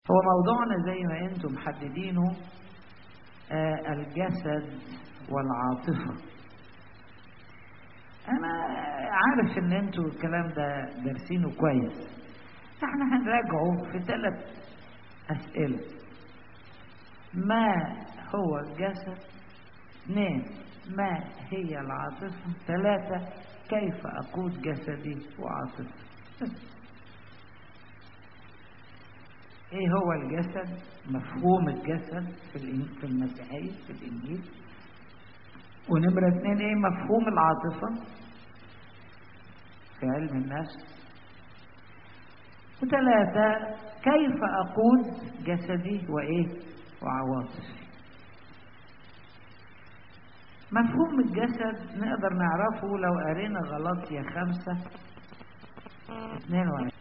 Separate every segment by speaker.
Speaker 1: هو موضوعنا زي ما انتم محددينه آه الجسد والعاطفة انا عارف ان انتوا الكلام ده دارسينه كويس احنا هنراجعه في ثلاث اسئلة ما هو الجسد اثنين ما هي العاطفة ثلاثة كيف أقود جسدي وعاطفتي ايه هو الجسد مفهوم الجسد في في المسيحية في الإنجيل ونمرة اثنين ايه مفهوم العاطفة في علم النفس وثلاثة كيف أقود جسدي وإيه وعواطفي مفهوم الجسد نقدر نعرفه لو قرينا غلطية خمسة اثنين وعشرين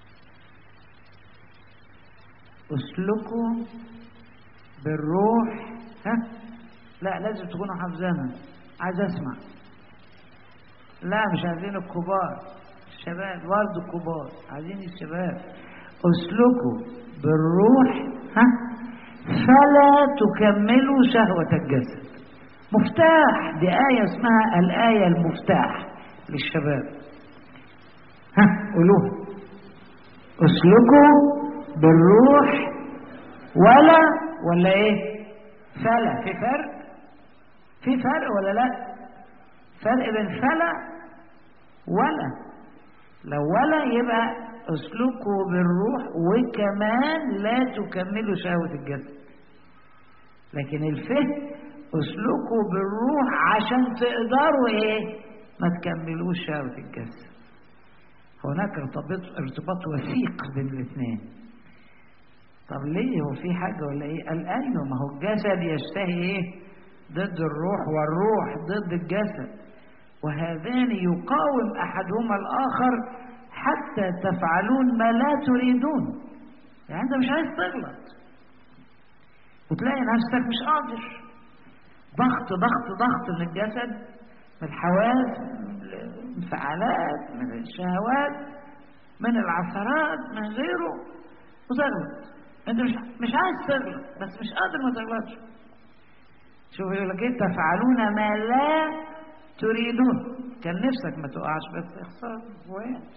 Speaker 1: اسلكوا بالروح ها لا لازم تكونوا حافظينها عايز اسمع لا مش عايزين الكبار الشباب برضه الكبار عايزين الشباب اسلكوا بالروح ها فلا تكملوا شهوة الجسد مفتاح دي آية اسمها الآية المفتاح للشباب ها قولوها اسلكوا بالروح ولا ولا ايه فلا في فرق في فرق ولا لا فرق بين فلا ولا لو ولا يبقى اسلكوا بالروح وكمان لا تكملوا شهوة الجسد لكن الفهم اسلكوا بالروح عشان تقدروا ايه ما تكملوش شهوة الجسد هناك ارتباط ارتباط وثيق بين الاثنين طب ليه هو في حاجة ولا ايه قال ايوه ما هو الجسد يشتهي ايه ضد الروح والروح ضد الجسد وهذان يقاوم احدهما الاخر حتى تفعلون ما لا تريدون يعني انت مش عايز تغلط وتلاقي نفسك مش قادر ضغط ضغط ضغط من الجسد من الحواس من الانفعالات من الشهوات من العثرات من غيره وتغلط انت مش مش عايز تغلط بس مش قادر ما تغلطش شوف يقول لك ايه تفعلون ما لا تريدون كان نفسك ما تقعش بس اخسر وقعت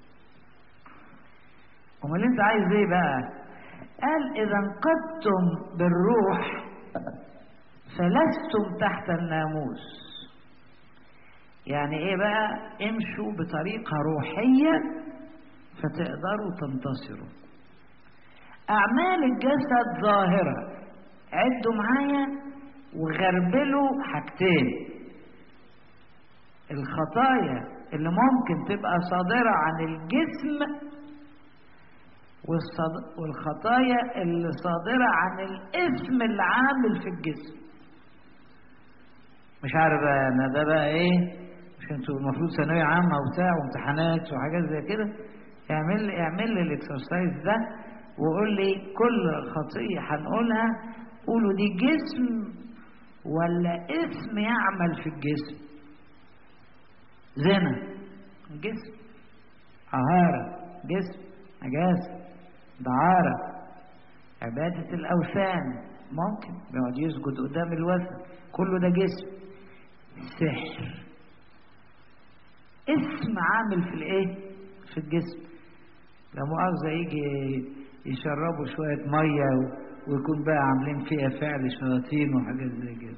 Speaker 1: امال انت عايز ايه بقى قال اذا انقذتم بالروح فلستم تحت الناموس يعني ايه بقى امشوا بطريقه روحيه فتقدروا تنتصروا أعمال الجسد ظاهرة عدوا معايا وغربلوا حاجتين الخطايا اللي ممكن تبقى صادرة عن الجسم والخطايا اللي صادرة عن الاسم اللي عامل في الجسم مش عارف انا ده بقى ايه مش انتوا المفروض ثانوية عامة وبتاع وامتحانات وحاجات زي كده اعمل لي اعمل لي الاكسرسايز ده وقول لي كل خطية هنقولها قولوا دي جسم ولا اسم يعمل في الجسم زنا جسم عهارة جسم نجاسة دعارة عبادة الأوثان ممكن بيقعد يسجد قدام الوثن كله ده جسم سحر اسم عامل في الايه في الجسم لا مؤاخذة يجي يشربوا شوية مية ويكون بقى عاملين فيها فعل شياطين وحاجات زي كده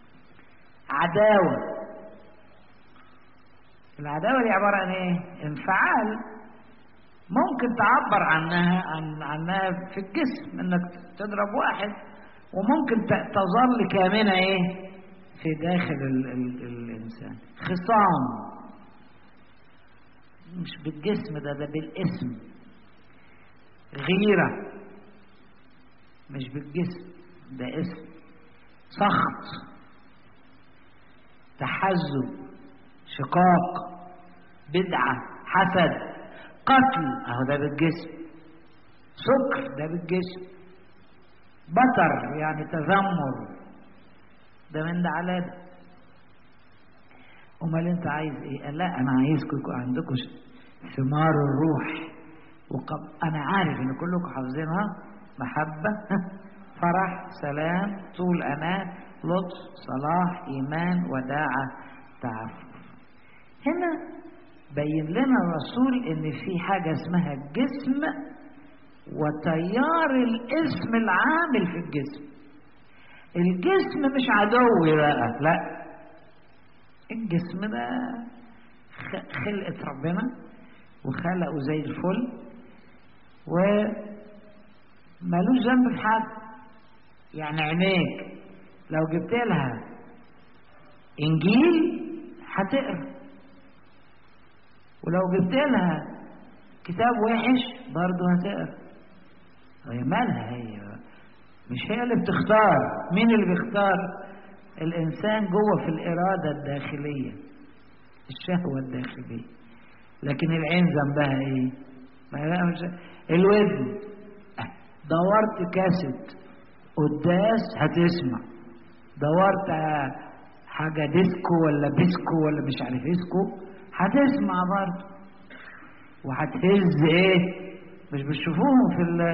Speaker 1: عداوة العداوة دي عبارة عن ايه؟ انفعال ممكن تعبر عنها عن عنها في الجسم انك تضرب واحد وممكن تظل كامنة ايه؟ في داخل ال ال الانسان خصام مش بالجسم ده ده بالاسم غيرة مش بالجسم ده اسم سخط تحزب شقاق بدعة حسد قتل اهو ده بالجسم سكر ده بالجسم بطر يعني تذمر ده من ده على ده امال انت عايز ايه قال لا انا عايزكم يكون عندكم ثمار الروح وقب... انا عارف ان كلكم حافظينها محبة فرح سلام طول أمان لطف صلاح إيمان وداعة تعفف هنا بين لنا الرسول ان في حاجة اسمها الجسم وتيار الاسم العامل في الجسم الجسم مش عدوي بقى لا الجسم ده خلقة ربنا وخلقه زي الفل ومالوش ذنب في حاجة يعني عينيك لو جبت لها انجيل هتقرا ولو جبت لها كتاب وحش برضه هتقرا هي مالها هي مش هي اللي بتختار مين اللي بيختار الانسان جوه في الاراده الداخليه الشهوه الداخليه لكن العين ذنبها ايه ما مش الودن دورت كاسيت قداس هتسمع دورت حاجة ديسكو ولا بيسكو ولا مش عارف اسكو هتسمع برضه وهتهز ايه مش بتشوفوهم في ال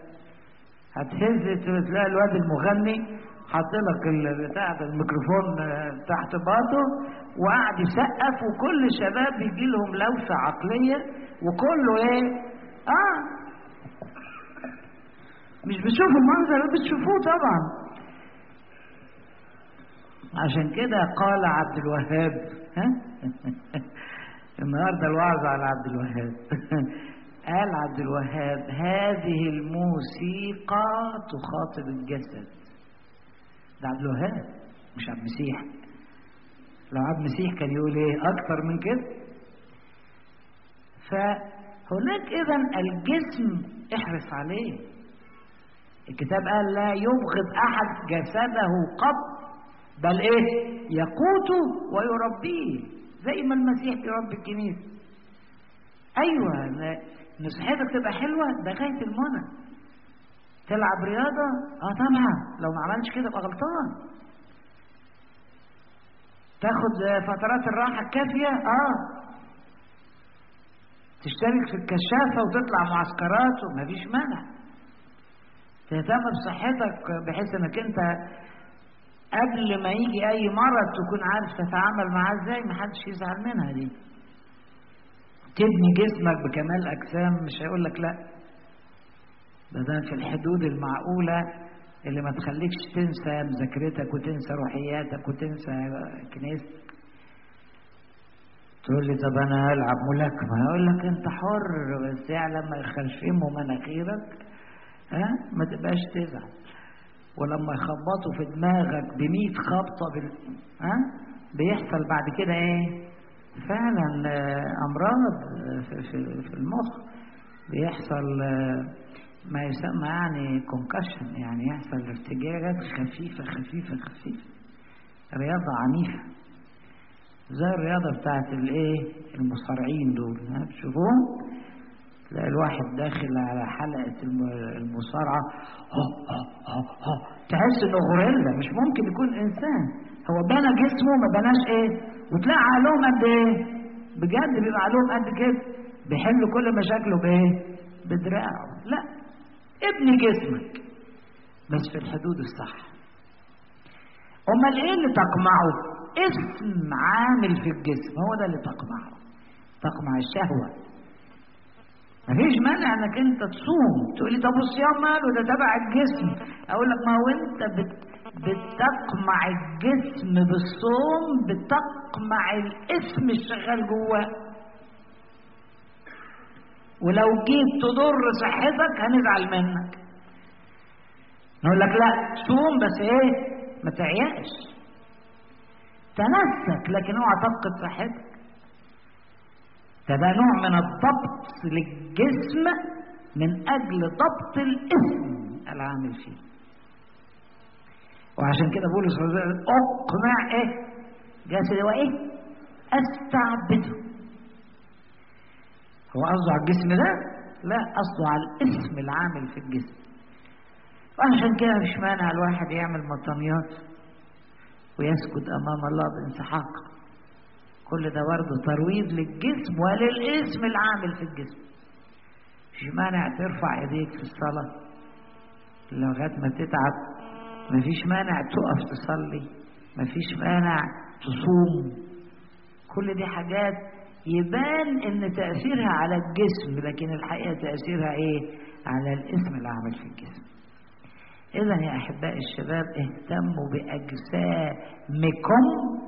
Speaker 1: هتهز تلاقي الواد المغني حاط لك بتاع الميكروفون تحت باطه وقاعد يسقف وكل الشباب بيجي لهم لوسه عقليه وكله ايه؟ اه مش بتشوفوا المنظر بتشوفوه طبعا عشان كده قال عبد الوهاب ها النهارده الوعظ على عبد الوهاب قال عبد الوهاب هذه الموسيقى تخاطب الجسد ده عبد الوهاب مش عبد المسيح لو عبد المسيح كان يقول ايه اكتر من كده فهناك اذا الجسم احرص عليه الكتاب قال لا يبغض احد جسده قط بل ايه يقوته ويربيه زي ما المسيح بيربي الكنيسه ايوه ان صحتك تبقى حلوه ده غايه المنى تلعب رياضه اه طبعا لو ما عملتش كده يبقى غلطان تاخد فترات الراحه الكافيه اه تشترك في الكشافه وتطلع معسكرات ومفيش مانع تهتم بصحتك بحيث انك انت قبل ما يجي اي مرض تكون عارف تتعامل معاه ازاي محدش يزعل منها دي تبني جسمك بكمال اجسام مش هيقول لك لا ده ده في الحدود المعقوله اللي ما تخليكش تنسى مذاكرتك وتنسى روحياتك وتنسى كنيستك تقول لي طب انا هلعب ملاكمه هقول لك انت حر بس يعني لما يخرشموا مناخيرك ها ما تبقاش تزعل ولما يخبطوا في دماغك بمية خبطة بال... ها بيحصل بعد كده ايه فعلا امراض في, في, في المخ بيحصل ما يسمى يعني كونكشن يعني يحصل ارتجاجات خفيفة خفيفة خفيفة رياضة عنيفة زي الرياضة بتاعت الايه المصارعين دول ها بتشوفوهم تلاقي الواحد داخل على حلقة المصارعة هو هو هو هو تحس انه غوريلا مش ممكن يكون انسان هو بنى جسمه ما بناش ايه وتلاقي عقلهم قد ايه بجد بيبقى عقلهم قد كده بيحل كل مشاكله بايه بدراعه لا ابني جسمك بس في الحدود الصح امال ايه اللي تقمعه اسم عامل في الجسم هو ده اللي تقمعه تقمع الشهوه مفيش مانع انك انت تصوم تقول لي طب والصيام ماله ده تبع الجسم اقول لك ما هو انت بت بتقمع الجسم بالصوم بتقمع الاسم الشغال جواه ولو جيت تضر صحتك هنزعل منك نقول لك لا صوم بس ايه ما تعياش تنسك لكن اوعى تفقد صحتك فده نوع من الضبط للجسم من اجل ضبط الاسم العامل فيه وعشان كده بولس اقمع ايه جسدي وايه استعبده هو قصده على الجسم ده لا قصده على الاسم العامل في الجسم وعشان كده مش مانع الواحد يعمل مطنيات ويسكت امام الله بانسحاق كل ده برضه ترويض للجسم وللاسم العامل في الجسم مش مانع ترفع ايديك في الصلاة لغايه ما تتعب مفيش مانع تقف تصلي مفيش مانع تصوم كل دي حاجات يبان ان تاثيرها على الجسم لكن الحقيقه تاثيرها ايه على الاسم اللي عمل في الجسم اذا يا احباء الشباب اهتموا باجسامكم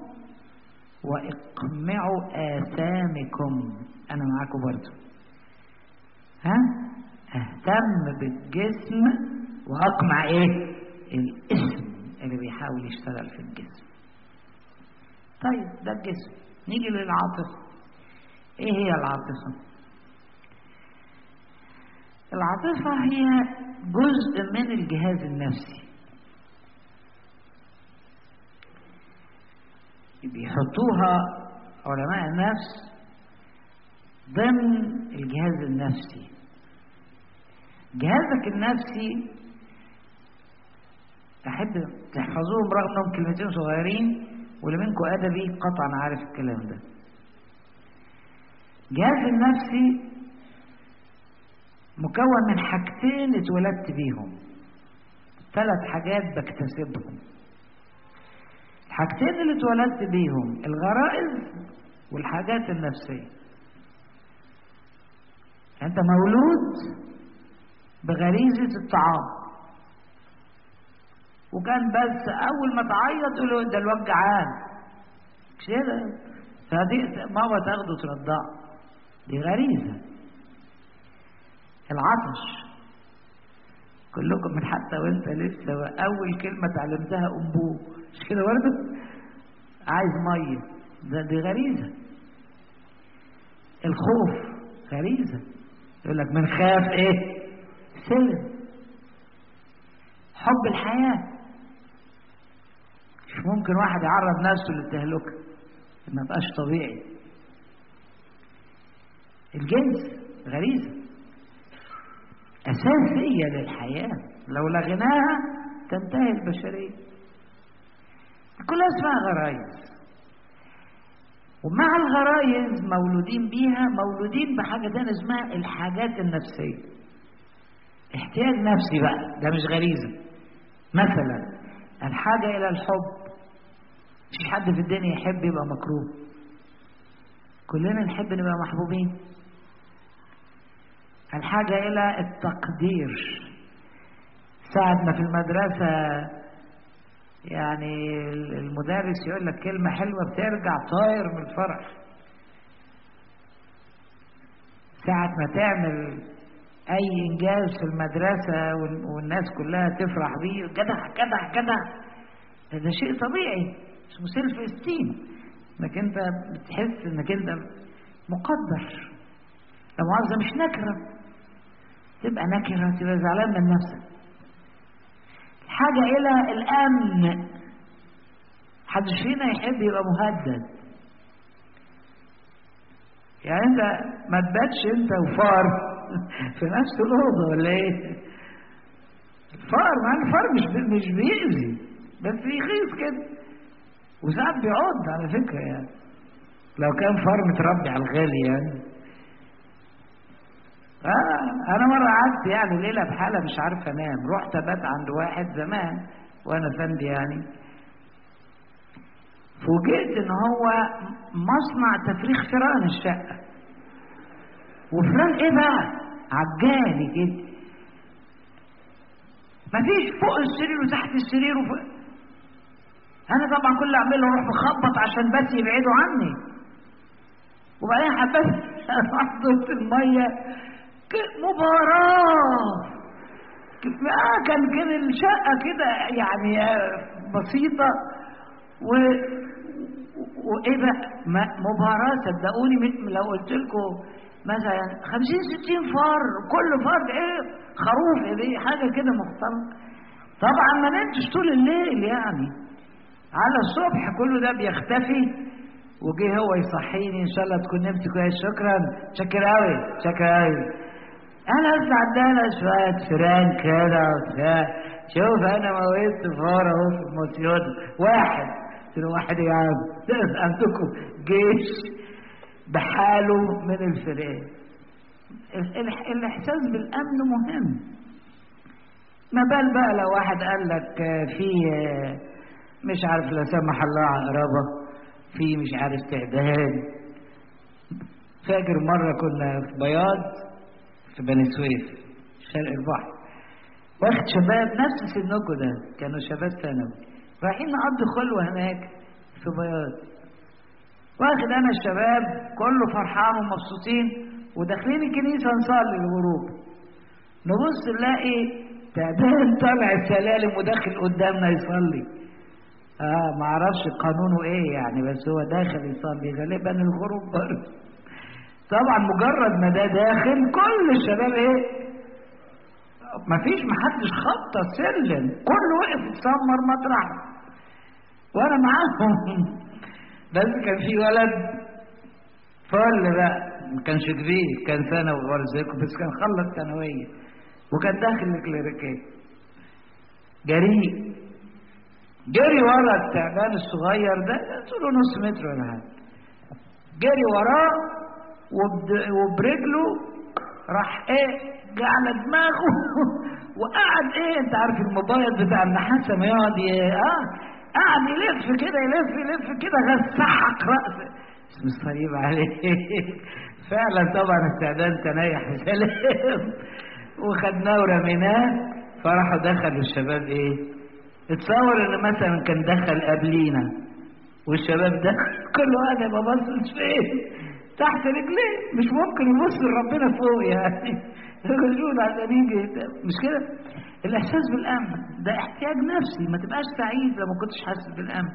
Speaker 1: واقمعوا اثامكم انا معاكم برضه ها اهتم بالجسم واقمع ايه الاسم اللي بيحاول يشتغل في الجسم طيب ده الجسم نيجي للعاطفه ايه هي العاطفه العاطفه هي جزء من الجهاز النفسي بيحطوها علماء النفس ضمن الجهاز النفسي جهازك النفسي أحب تحفظوهم رغم أنهم كلمتين صغيرين واللي منكم أدبي قطعا عارف الكلام ده الجهاز النفسي مكون من حاجتين اتولدت بيهم ثلاث حاجات بكتسبهم الحاجتين اللي اتولدت بيهم الغرائز والحاجات النفسية انت مولود بغريزة الطعام وكان بس اول ما تعيط تقول له ده الواد جعان كده فدي ماما تاخده ترضعه دي غريزه العطش كلكم من حتى وانت لسه اول كلمه اتعلمتها انبوه مش كده برضه عايز ميه ده دي غريزه الخوف غريزه يقول لك من خاف ايه سلم حب الحياه مش ممكن واحد يعرض نفسه للتهلكه ما بقاش طبيعي الجنس غريزه أساسية للحياة لو لغيناها تنتهي البشرية كلها اسمها غرايز ومع الغرايز مولودين بيها مولودين بحاجة تانية اسمها الحاجات النفسية احتياج نفسي بقى ده مش غريزة مثلا الحاجة إلى الحب مش حد في الدنيا يحب يبقى مكروه كلنا نحب نبقى محبوبين الحاجة إلى التقدير ساعة ما في المدرسة يعني المدرس يقول لك كلمة حلوة بترجع طاير من الفرح ساعة ما تعمل أي إنجاز في المدرسة والناس كلها تفرح بيه جدع جدع جدع ده شيء طبيعي اسمه سيلف استيم انك انت بتحس انك انت مقدر لا مؤاخذة مش نكرة تبقى نكرة تبقى زعلان من نفسك حاجة إلى الأمن حدش فينا يحب يبقى مهدد يعني أنت ما تباتش أنت وفار في نفس الأوضة ولا إيه؟ الفار مع الفار مش بي مش بيأذي بس بيغيظ كده وساعات بيعض على فكرة يعني لو كان فار متربي على الغالي يعني آه أنا مرة قعدت يعني ليلة بحالة مش عارف أنام رحت أبات عند واحد زمان وأنا فندي يعني فوجئت إن هو مصنع تفريغ فيران الشقة وفيران إيه بقى؟ عجالي كده مفيش فوق السرير وتحت السرير وفوق أنا طبعا كل اللي أعمله أروح مخبط عشان بس يبعدوا عني وبعدين حبيت أحط المية مباراة آه كان كده الشقة كده يعني بسيطة و وإيه بقى مباراة صدقوني لو قلت لكم مثلا 50 60 فار كل فار إيه خروف إيه حاجة كده محترمة طبعا ما نمتش طول الليل يعني على الصبح كله ده بيختفي وجه هو يصحيني ان شاء الله تكون نمت كويس شكرا شكر قوي شكر قوي انا اسمع عندنا شويه فيران كده وبتاع شوف انا موتت فار اهو في الموسيون واحد قلت له واحد يا عم عندكم جيش بحاله من الفيران الاحساس بالامن مهم ما بال بقى لو واحد قال لك في مش عارف لا سمح الله عقربة في مش عارف تعبان فاكر مرة كنا في بياض في بني سويف شرق البحر واخد شباب نفس سنكم ده كانوا شباب ثانوي رايحين نقضي خلوة هناك في بياض واخد انا الشباب كله فرحان ومبسوطين وداخلين الكنيسة نصلي الغروب نبص نلاقي تعبان طالع السلالم وداخل قدامنا يصلي اه ما اعرفش قانونه ايه يعني بس هو داخل يصلي غالبا الغروب برضه طبعا مجرد ما ده داخل كل الشباب ايه مفيش محدش خطى سلم كله وقف يتسمر مطرحه وانا معاهم بس كان في ولد فل بقى ما كانش كبير كان ثانوي برزقكم بس كان خلص ثانويه وكان داخل الكليريكيه جريء جري ورا التعبان الصغير ده طوله نص متر ولا حاجه جري وراه وبرجله راح ايه جه على دماغه وقعد ايه انت عارف الموبايل بتاع النحاسه ما يقعد اه قعد يلف كده يلف يلف كده غسحق راسه اسم الصليب عليك فعلا طبعا استعداد تنيح سلام وخدناه ورميناه فراحوا دخلوا الشباب ايه اتصور ان مثلا كان دخل قبلينا والشباب دخل كل واحد ما بصش فين تحت رجليه مش ممكن يبص لربنا فوق يعني يقولون عشان يجي مش كده الاحساس بالامن ده احتياج نفسي ما تبقاش سعيد لو ما كنتش حاسس بالامن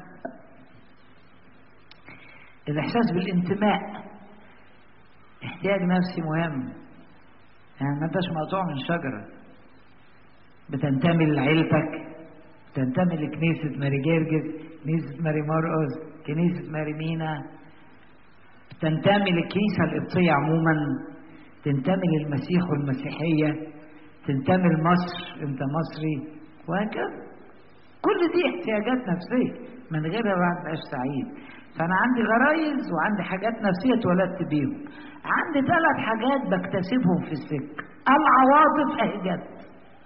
Speaker 1: الاحساس بالانتماء احتياج نفسي مهم يعني ما انتش مقطوع من شجره بتنتمي لعيلتك بتنتمي لكنيسه ماري جرجس كنيسه ماري مرقس كنيسه ماري مينا تنتمي للكنيسة القبطية عموما تنتمي للمسيح والمسيحية تنتمي لمصر انت مصري وهكذا كل دي احتياجات نفسية من غيرها ما تبقاش سعيد فأنا عندي غرايز وعندي حاجات نفسية اتولدت بيهم عندي ثلاث حاجات بكتسبهم في السكة العواطف اهي جت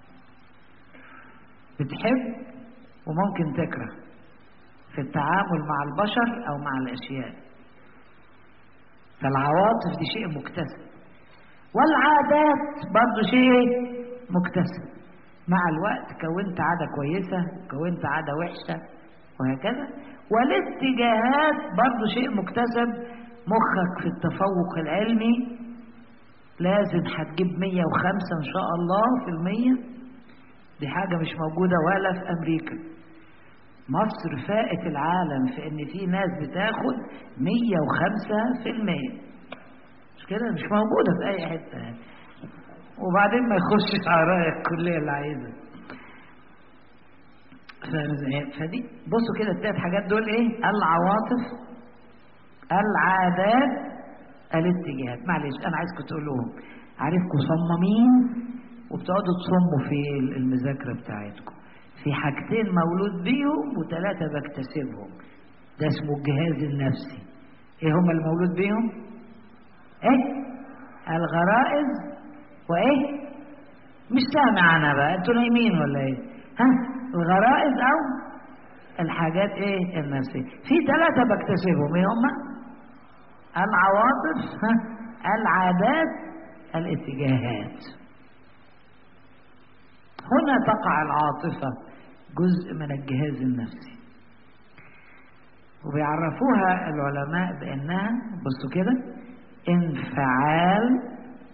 Speaker 1: بتحب وممكن تكره في التعامل مع البشر أو مع الأشياء فالعواطف دي شيء مكتسب والعادات برضه شيء مكتسب مع الوقت كونت عادة كويسة كونت عادة وحشة وهكذا والاتجاهات برضه شيء مكتسب مخك في التفوق العلمي لازم هتجيب 105 ان شاء الله في المية دي حاجة مش موجودة ولا في أمريكا مصر فائت العالم في ان في ناس بتاخد 105 في المية مش كده مش موجودة في اي حتة يعني. وبعدين ما يخشش على الكلية اللي عايزها فدي بصوا كده التلات حاجات دول ايه العواطف العادات الاتجاهات معلش انا عايزكم تقولوهم عارفكم صمامين وبتقعدوا تصموا في المذاكرة بتاعتكم في حاجتين مولود بيهم وثلاثة بكتسبهم ده اسمه الجهاز النفسي ايه هما المولود بيهم ايه الغرائز وايه مش سامع انا بقى انتوا نايمين ولا ايه ها الغرائز او الحاجات ايه النفسية في ثلاثة بكتسبهم ايه هما العواطف ها العادات الاتجاهات هنا تقع العاطفة جزء من الجهاز النفسي وبيعرفوها العلماء بأنها بصوا كده انفعال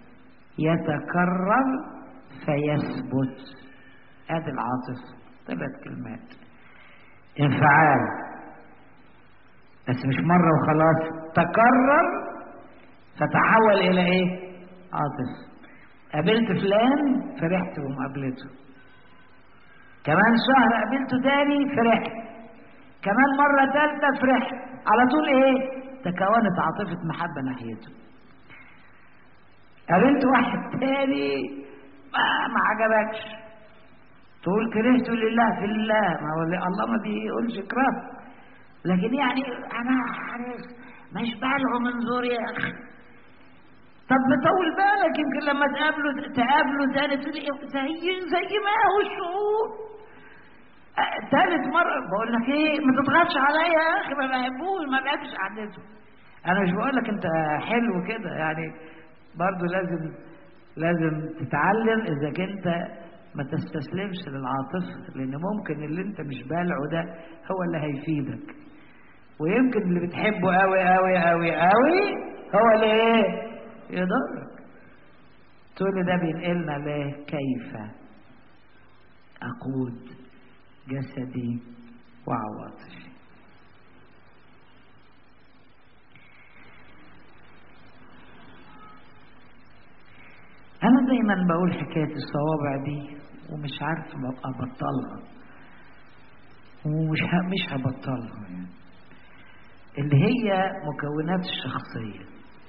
Speaker 1: يتكرر فيثبت ادي العاطفة ثلاث كلمات انفعال بس مش مرة وخلاص تكرر فتحول إلى إيه؟ عاطفة قابلت فلان فرحت بمقابلته كمان شهر قابلته تاني فرحت كمان مرة تالتة فرحت على طول ايه تكونت عاطفة محبة ناحيته قابلت واحد تاني ما, ما عجبكش تقول كرهته لله في الله ما هو الله ما بيقولش كره لكن يعني انا عارف مش بالغه من زور يا اخي طب مطول بالك يمكن لما تقابله تقابله تاني تقول إيه زي زي ما هو الشعور أه، تالت مرة بقول لك ايه ما تضغطش عليا يا اخي ما بحبوش ما بحبش قعدته انا مش بقول لك انت حلو كده يعني برضو لازم لازم تتعلم اذا كنت ما تستسلمش للعاطفة لان ممكن اللي انت مش بالعه ده هو اللي هيفيدك ويمكن اللي بتحبه قوي قوي قوي قوي هو اللي ايه يضرك تقول ده بينقلنا ليه كيف اقود جسدي وعواطفي أنا دايما بقول حكاية الصوابع دي ومش عارف أبقى أبطلها ومش ه- مش هبطلها يعني اللي هي مكونات الشخصية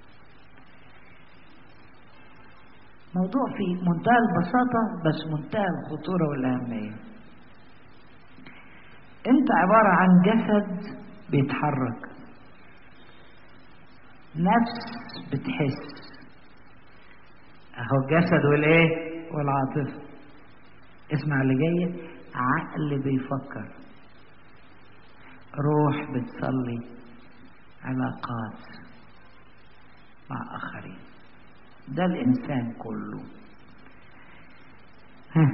Speaker 1: موضوع في منتهى البساطة بس منتهى الخطورة والأهمية أنت عبارة عن جسد بيتحرك نفس بتحس اهو الجسد والايه والعاطفه اسمع اللي جايه عقل بيفكر روح بتصلي علاقات مع اخرين ده الانسان كله ها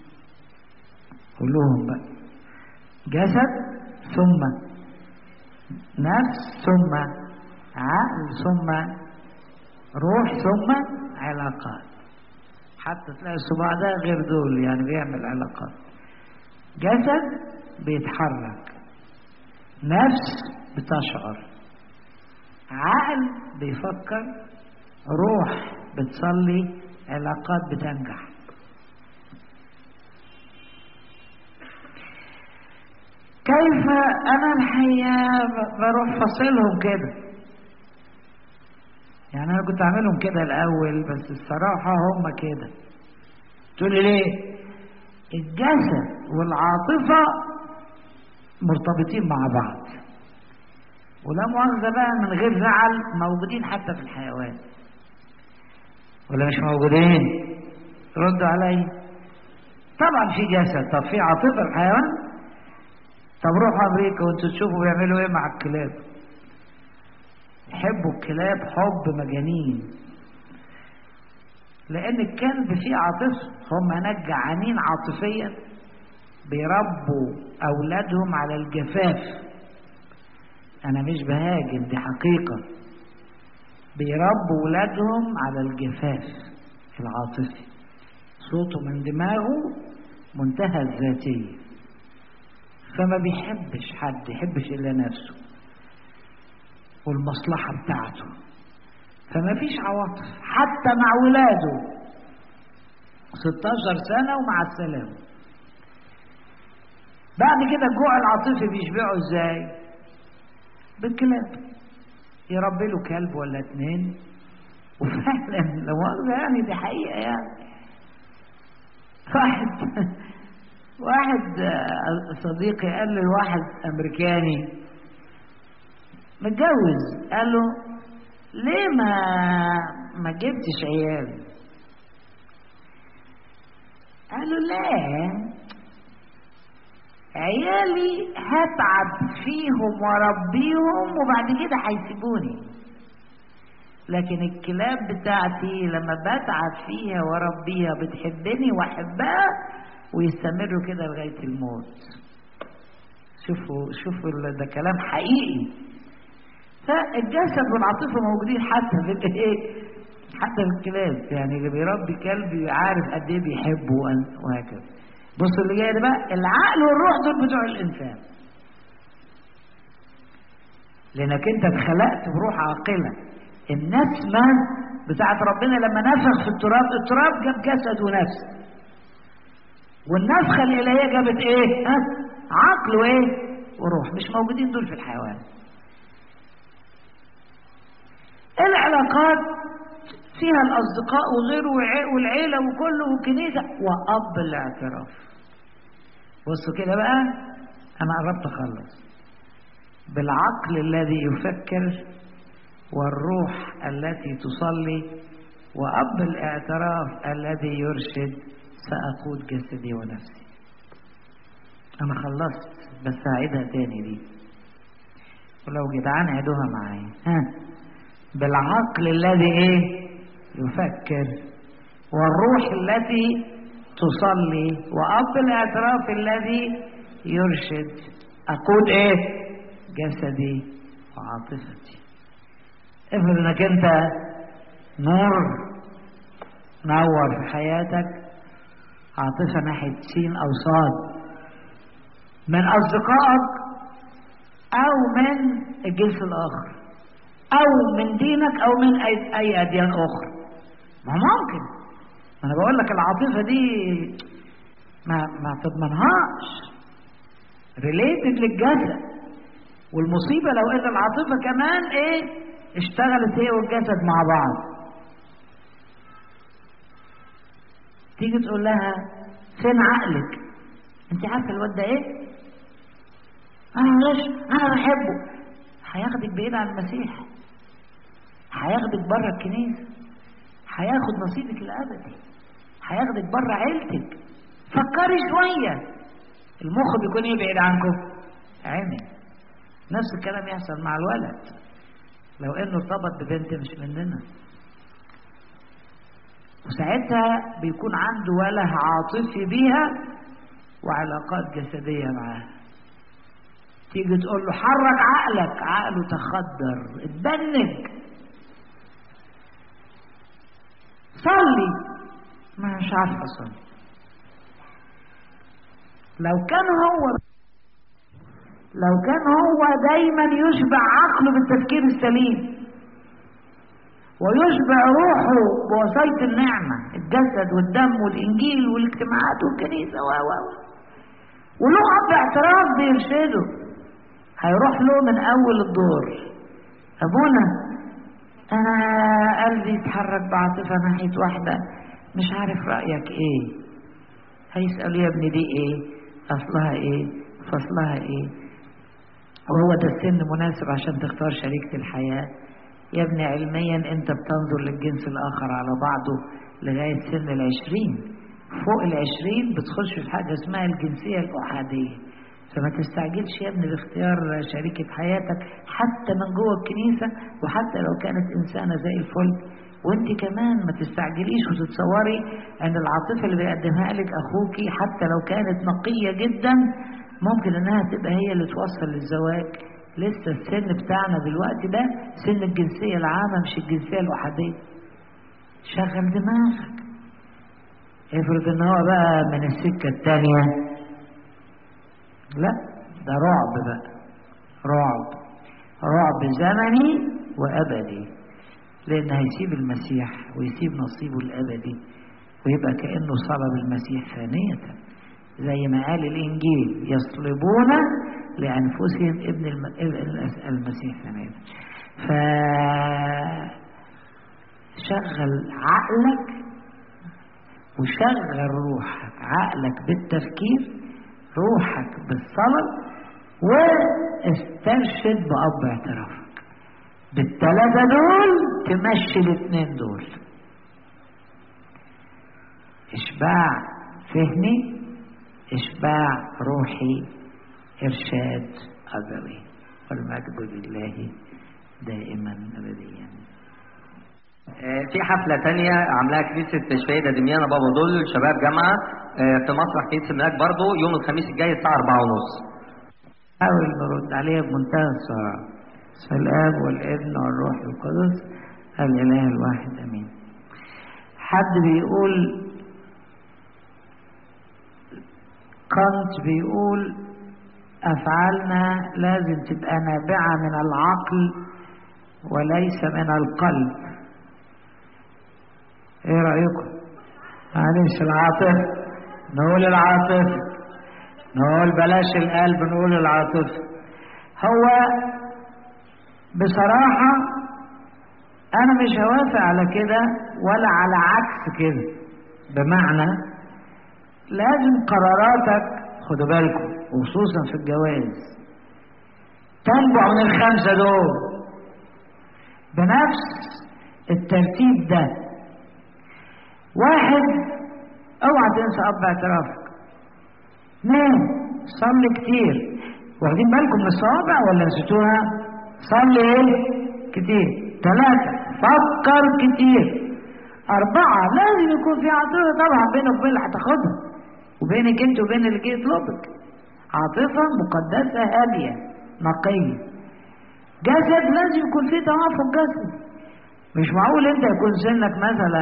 Speaker 1: قولوهم بقى جسد ثم نفس ثم عقل ثم روح ثم علاقات حتى تلاقي الصباع ده غير دول يعني بيعمل علاقات جسد بيتحرك نفس بتشعر عقل بيفكر روح بتصلي علاقات بتنجح كيف انا الحقيقه بروح فاصلهم كده يعني انا كنت اعملهم كده الاول بس الصراحه هم كده تقول لي ليه الجسد والعاطفه مرتبطين مع بعض ولا مؤاخذه بقى من غير زعل موجودين حتى في الحيوان ولا مش موجودين ردوا علي طبعا في جسد طب في عاطفه الحيوان طب روحوا امريكا وانتوا تشوفوا بيعملوا ايه مع الكلاب يحبوا الكلاب حب مجانين لان الكلب فيه عاطفه هم هناك جعانين عاطفيا بيربوا اولادهم على الجفاف انا مش بهاجم دي حقيقه بيربوا اولادهم على الجفاف العاطفي صوته من دماغه منتهى الذاتيه فما بيحبش حد يحبش الا نفسه والمصلحة بتاعته فما فيش عواطف حتى مع ولاده 16 سنة ومع السلامة بعد كده الجوع العاطفي بيشبعه ازاي بالكلاب يربي له كلب ولا اتنين وفعلا لو مؤاخذة يعني دي حقيقة يعني واحد واحد صديقي قال لي واحد امريكاني متجوز قال له ليه ما ما جبتش عيال قال له لا عيالي هتعب فيهم واربيهم وبعد كده هيسيبوني لكن الكلاب بتاعتي لما بتعب فيها واربيها بتحبني واحبها ويستمروا كده لغايه الموت شوفوا شوفوا ده كلام حقيقي فالجسد والعاطفه موجودين حتى في الايه حتى في الكلاب يعني اللي بيربي كلب عارف قد ايه بيحبه وهكذا بص اللي جاي ده بقى العقل والروح دول بتوع الانسان لانك انت اتخلقت بروح عاقله النسمه بتاعت ربنا لما نفخ في التراب التراب جاب جسد ونفس والنفخه الالهيه جابت ايه ها عقل وايه وروح مش موجودين دول في الحيوان العلاقات فيها الأصدقاء وغيره والعيلة وكله والكنيسة وأب الاعتراف بصوا كده بقى أنا قربت أخلص بالعقل الذي يفكر والروح التي تصلي وأب الاعتراف الذي يرشد سأقود جسدي ونفسي أنا خلصت بس هعيدها تاني دي ولو جدعان عيدوها معايا ها بالعقل الذي ايه يفكر والروح التي تصلي وأب الاعتراف الذي يرشد أقول ايه جسدي وعاطفتي افرض انك انت نور نور في حياتك عاطفة ناحية سين أو صاد من أصدقائك أو من الجنس الآخر أو من دينك أو من أي, أي أديان أخرى ما ممكن أنا بقول لك العاطفة دي ما ما تضمنهاش ريليتد للجسد والمصيبة لو إن العاطفة كمان إيه اشتغلت هي والجسد مع بعض تيجي تقول لها فين عقلك انت عارفه الواد ده ايه انا معلش انا بحبه هياخدك بعيد عن المسيح هياخدك بره الكنيسه هياخد نصيبك الابدي هياخدك بره عيلتك فكري شويه المخ بيكون ايه بعيد عنكم عيني نفس الكلام يحصل مع الولد لو انه ارتبط ببنت مش مننا وساعتها بيكون عنده وله عاطفي بيها وعلاقات جسدية معاها تيجي تقول له حرك عقلك عقله تخدر اتبنج صلي ما مش عارفه اصلي لو كان هو لو كان هو دايما يشبع عقله بالتفكير السليم ويشبع روحه بوصاية النعمة الجسد والدم والإنجيل والاجتماعات والكنيسة و و وله أب اعتراف بيرشده هيروح له من أول الدور أبونا أنا قلبي يتحرك بعاطفة ناحية واحدة مش عارف رأيك إيه هيسأل يا ابني دي إيه أصلها إيه فصلها إيه وهو ده السن مناسب عشان تختار شريكة الحياة يا ابني علميا انت بتنظر للجنس الاخر على بعضه لغاية سن العشرين فوق العشرين بتخش في حاجة اسمها الجنسية الأحادية فما تستعجلش يا ابني باختيار شريكة حياتك حتى من جوه الكنيسة وحتى لو كانت إنسانة زي الفل وانت كمان ما تستعجليش وتتصوري ان العاطفة اللي بيقدمها لك اخوكي حتى لو كانت نقية جدا ممكن انها تبقى هي اللي توصل للزواج لسه السن بتاعنا دلوقتي ده سن الجنسية العامة مش الجنسية الأحادية شغل دماغك افرض ان هو بقى من السكة التانية لا ده رعب بقى رعب رعب زمني وأبدي لأن هيسيب المسيح ويسيب نصيبه الأبدي ويبقى كأنه صلب المسيح ثانية زي ما قال الإنجيل يصلبون لأنفسهم ابن المسيح ثانية ف شغل عقلك وشغل روحك عقلك بالتفكير روحك بالصلاة واسترشد بأب اعترافك بالثلاثة دول تمشي الاثنين دول إشباع فهمي إشباع روحي إرشاد أبوي والمجد لله دائما أبديا
Speaker 2: في حفلة تانية عاملاها كنيسة شفايدة دميانة بابا دول شباب جامعة في مسرح كنيسة الملاك برضو يوم الخميس الجاي الساعة 4 ونص
Speaker 1: حاول نرد عليها بمنتهى السرعة بسم الآب والابن والروح القدس الإله الواحد أمين حد بيقول كانت بيقول أفعالنا لازم تبقى نابعة من العقل وليس من القلب ايه رأيكم معلش العاطفة نقول العاطفة نقول بلاش القلب نقول العاطفة هو بصراحة أنا مش هوافق على كده ولا على عكس كده بمعنى لازم قراراتك خدوا بالكم وخصوصا في الجواز تنبع من الخمسة دول بنفس الترتيب ده واحد اوعى تنسى اب اعترافك اثنين صلي كتير واخدين بالكم من الصوابع ولا نسيتوها صلي ايه كتير ثلاثة فكر كتير أربعة لازم يكون في عاطفة طبعا بينك وبين اللي هتاخدها وبينك انت وبين اللي جه يطلبك عاطفة مقدسة هادية نقية جسد لازم يكون فيه توافق جسدي مش معقول انت يكون سنك مثلا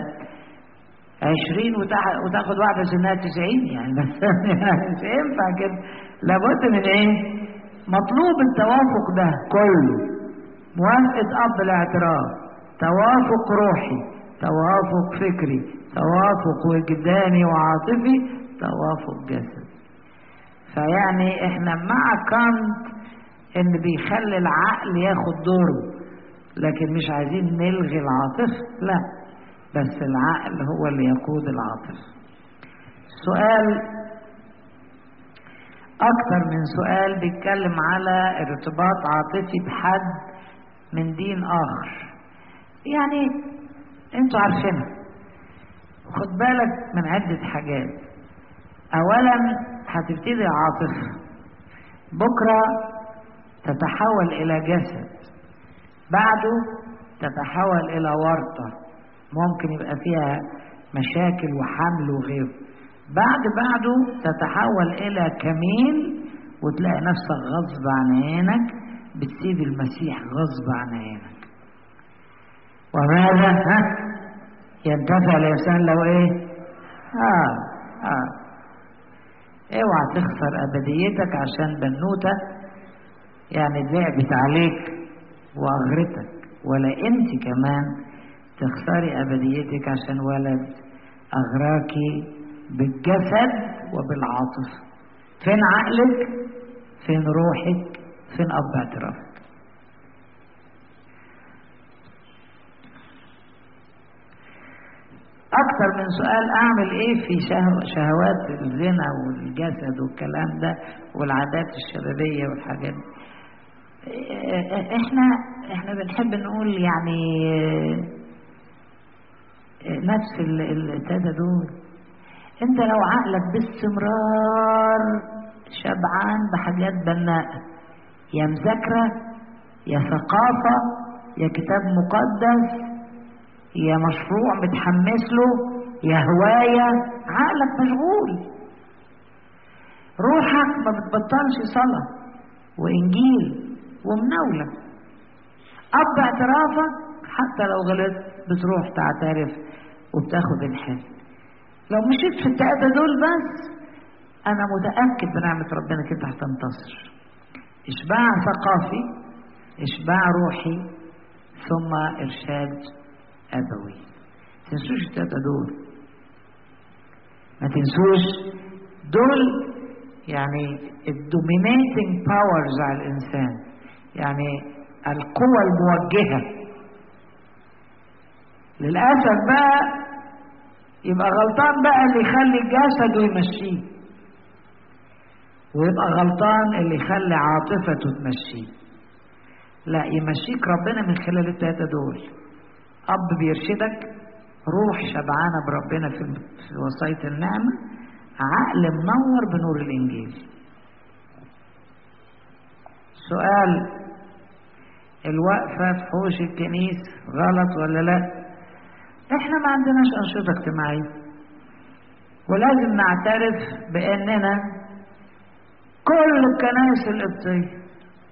Speaker 1: عشرين وتاخد واحدة سنها تسعين يعني بس مش ينفع كده لابد من ايه مطلوب التوافق ده كله موافقة أب الاعتراف توافق روحي توافق فكري توافق وجداني وعاطفي توافق جسدي فيعني احنا مع كانت ان بيخلي العقل ياخد دوره لكن مش عايزين نلغي العاطفة لا بس العقل هو اللي يقود العاطفة سؤال أكتر من سؤال بيتكلم على ارتباط عاطفي بحد من دين آخر يعني انتوا عارفينها خد بالك من عدة حاجات أولا هتبتدي عاطفة بكرة تتحول إلى جسد بعده تتحول إلى ورطة ممكن يبقى فيها مشاكل وحمل وغيره بعد بعده تتحول إلى كمين وتلاقي نفسك غصب عن عينك بتسيب المسيح غصب عن عينك وماذا ها ينتفع الإنسان لو إيه آه آه اوعى تخسر أبديتك عشان بنوتة يعني لعبت عليك وأغرتك ولا أنت كمان تخسري أبديتك عشان ولد أغراكي بالجسد وبالعاطفة فين عقلك فين روحك فين أب اعترافك أكثر من سؤال أعمل إيه في شهوات الزنا والجسد والكلام ده والعادات الشبابية والحاجات دي إحنا إحنا بنحب نقول يعني نفس التلاتة دول أنت لو عقلك باستمرار شبعان بحاجات بناءة يا مذاكرة يا ثقافة يا كتاب مقدس يا مشروع متحمس له يا هواية عقلك مشغول روحك ما بتبطلش صلاة وإنجيل ومناولة أب اعترافك حتى لو غلطت بتروح تعترف وبتاخد الحل لو مشيت في التلاتة دول بس أنا متأكد بنعمة ربنا كده هتنتصر إشباع ثقافي إشباع روحي ثم إرشاد أبوي تنسوش التلاتة دول ما تنسوش دول يعني الدومينيتنج باورز على الإنسان يعني القوة الموجهة للأسف بقى يبقى غلطان بقى اللي يخلي جسده يمشيه ويبقى غلطان اللي يخلي عاطفته تمشيه لا يمشيك ربنا من خلال التلاتة دول أب بيرشدك روح شبعانة بربنا في في وصاية النعمة عقل منور بنور الإنجيل سؤال الوقفة في حوش الكنيس غلط ولا لا احنا ما عندناش أنشطة اجتماعية ولازم نعترف بأننا كل الكنائس القبطية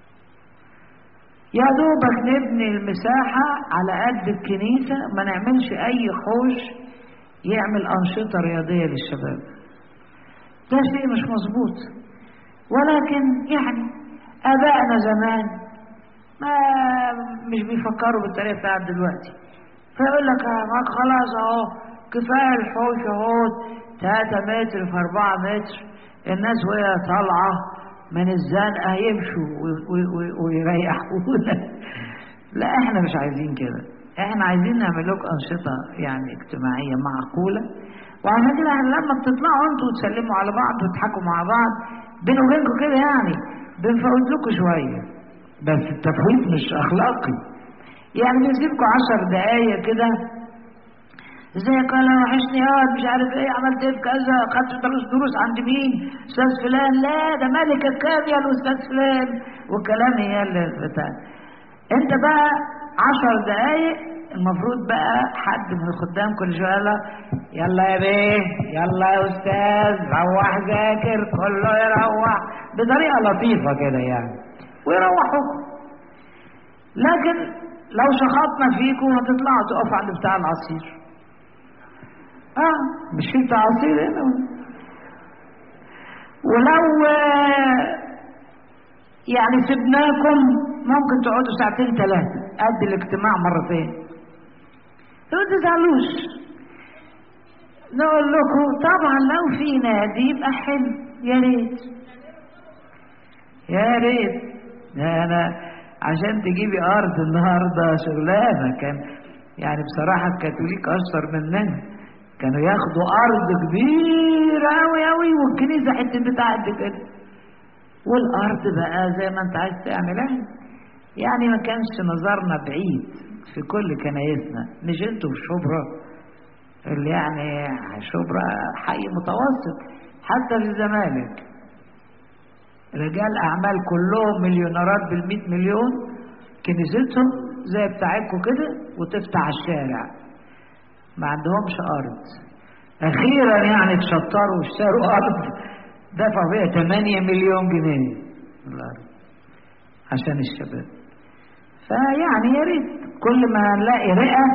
Speaker 1: يا دوبك نبني المساحة على قد الكنيسة ما نعملش أي حوش يعمل أنشطة رياضية للشباب ده شيء مش مظبوط ولكن يعني آبائنا زمان ما مش بيفكروا بالطريقة بتاعت دلوقتي فيقول لك ما خلاص اهو كفاية الحوش اهو 3 متر في 4 متر الناس وهي طالعة من الزنقة يمشوا ويريحونا لا احنا مش عايزين كده احنا عايزين نعمل لكم أنشطة يعني اجتماعية معقولة وعشان كده لما بتطلعوا انتوا وتسلموا على بعض وتضحكوا مع بعض بيني وبينكم كده يعني بنفوت لكم شوية بس التفويت مش أخلاقي يعني بنسيبكم عشر دقايق كده ازيك ولا وحشني اه مش عارف ايه عملت ايه في كذا خدت دروس دروس عند مين استاذ فلان لا ده ملك الكيمياء الاستاذ فلان والكلام هي اللي بتاع انت بقى عشر دقايق المفروض بقى حد من الخدام كل شويه يقول له يلا يا بيه يلا يا استاذ روح ذاكر كله يروح بطريقه لطيفه كده يعني ويروحوكم لكن لو شخطنا فيكم هتطلعوا تقفوا عند بتاع العصير اه مش في بتاع عصير هنا ولو آه، يعني سبناكم ممكن تقعدوا ساعتين ثلاثة قد الاجتماع مرتين ما تزعلوش نقول لكم طبعا لو في نادي يبقى حلو يا ريت يا ريت ده انا عشان تجيبي ارض النهارده شغلانه كان يعني بصراحه الكاثوليك اشطر مننا كانوا ياخدوا ارض كبيره قوي قوي والكنيسه حته بتاع قد كده والارض بقى زي ما انت عايز تعملها يعني ما كانش نظرنا بعيد في كل كنايسنا مش انتوا في شبرا اللي يعني شبرا حي متوسط حتى في الزمالك رجال اعمال كلهم مليونيرات بالمئة مليون كنيستهم زي بتاعتكم كده وتفتح على الشارع ما عندهمش ارض اخيرا يعني اتشطروا واشتروا ارض دفعوا فيها 8 مليون جنيه الارض عشان الشباب فيعني يا ريت كل ما نلاقي رئه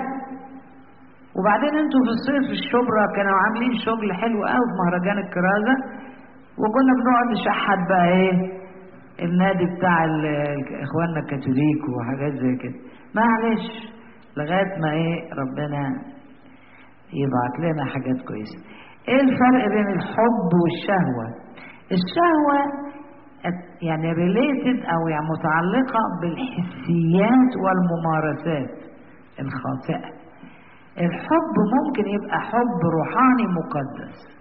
Speaker 1: وبعدين انتوا في الصيف الشبرا كانوا عاملين شغل حلو قوي في مهرجان الكرازه وكنا بنقعد نشحت بقى ايه النادي بتاع ال- ال- اخواننا الكاثوليك وحاجات زي كده معلش لغايه ما ايه ربنا يبعت لنا حاجات كويسه ايه الفرق بين الحب والشهوه الشهوه ات- يعني ريليتد او يعني متعلقه بالحسيات والممارسات الخاطئه الحب ممكن يبقى حب روحاني مقدس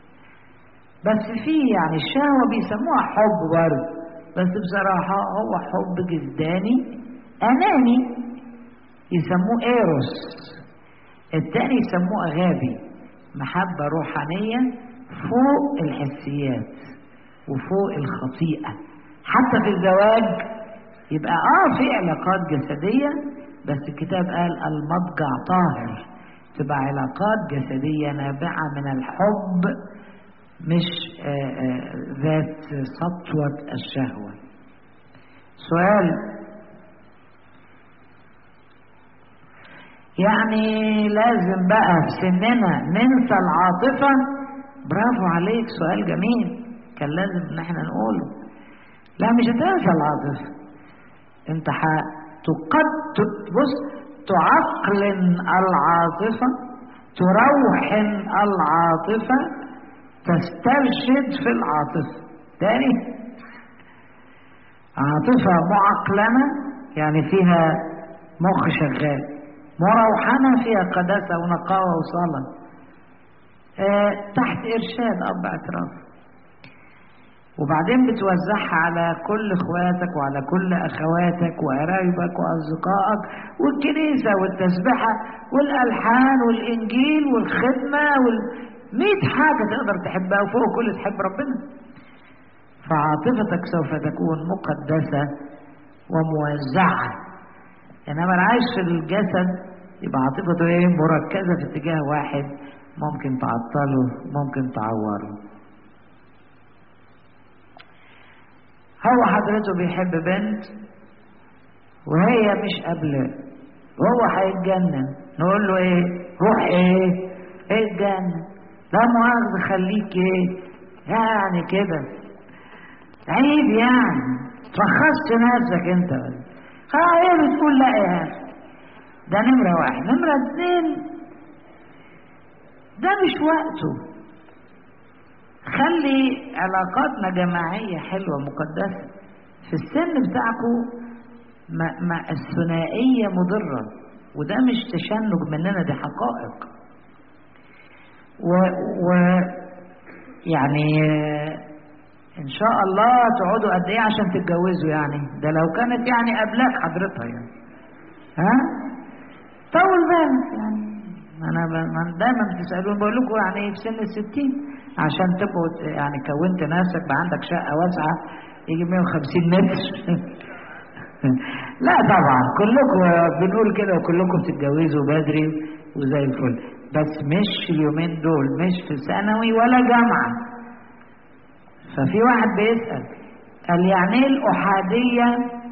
Speaker 1: بس في يعني الشهوة بيسموها حب برضه بس بصراحة هو حب جسداني أناني يسموه إيروس التاني يسموه أغابي محبة روحانية فوق الحسيات وفوق الخطيئة حتى في الزواج يبقى اه في علاقات جسدية بس الكتاب قال المضجع طاهر تبقى علاقات جسدية نابعة من الحب مش آه، آه، ذات سطوة الشهوة سؤال يعني لازم بقى في سننا ننسى العاطفة برافو عليك سؤال جميل كان لازم ان احنا نقوله لا مش هتنسى العاطفة انت هتقد بص تعقلن العاطفة تروحن العاطفة تسترشد في العاطفة تاني عاطفة معقلنة يعني فيها مخ شغال مروحنة فيها قداسة ونقاوة وصلاة آه تحت إرشاد أب اعتراف وبعدين بتوزعها على كل اخواتك وعلى كل اخواتك وقرايبك واصدقائك والكنيسه والتسبحه والالحان والانجيل والخدمه وال 100 حاجه تقدر تحبها وفوق كل تحب ربنا فعاطفتك سوف تكون مقدسه وموزعه انما العايش في الجسد يبقى عاطفته ايه مركزه في اتجاه واحد ممكن تعطله ممكن تعوره هو حضرته بيحب بنت وهي مش قابلة وهو هيتجنن نقول له ايه روح ايه ايه اتجنن لا مؤاخذة خليك ايه يعني كده عيب يعني ترخصت نفسك انت ها ايه بتقول لا يا اخي ده نمرة واحد نمرة اتنين ده مش وقته خلي علاقاتنا جماعية حلوة مقدسة في السن بتاعكم ما, ما الثنائية مضرة وده مش تشنج مننا دي حقائق و, و يعني ان شاء الله تقعدوا قد ايه عشان تتجوزوا يعني ده لو كانت يعني قبلك حضرتها يعني ها طول بالك يعني انا ب- ما- دايما بتسالوني بقول لكم يعني ايه في سن الستين عشان تبقوا ت- يعني كونت نفسك بقى عندك شقه واسعه يجي 150 متر لا طبعا كلكم بنقول كده وكلكم بتتجوزوا بدري وزي الفل بس مش اليومين دول مش في ثانوي ولا جامعه ففي واحد بيسال قال يعني ايه الاحاديه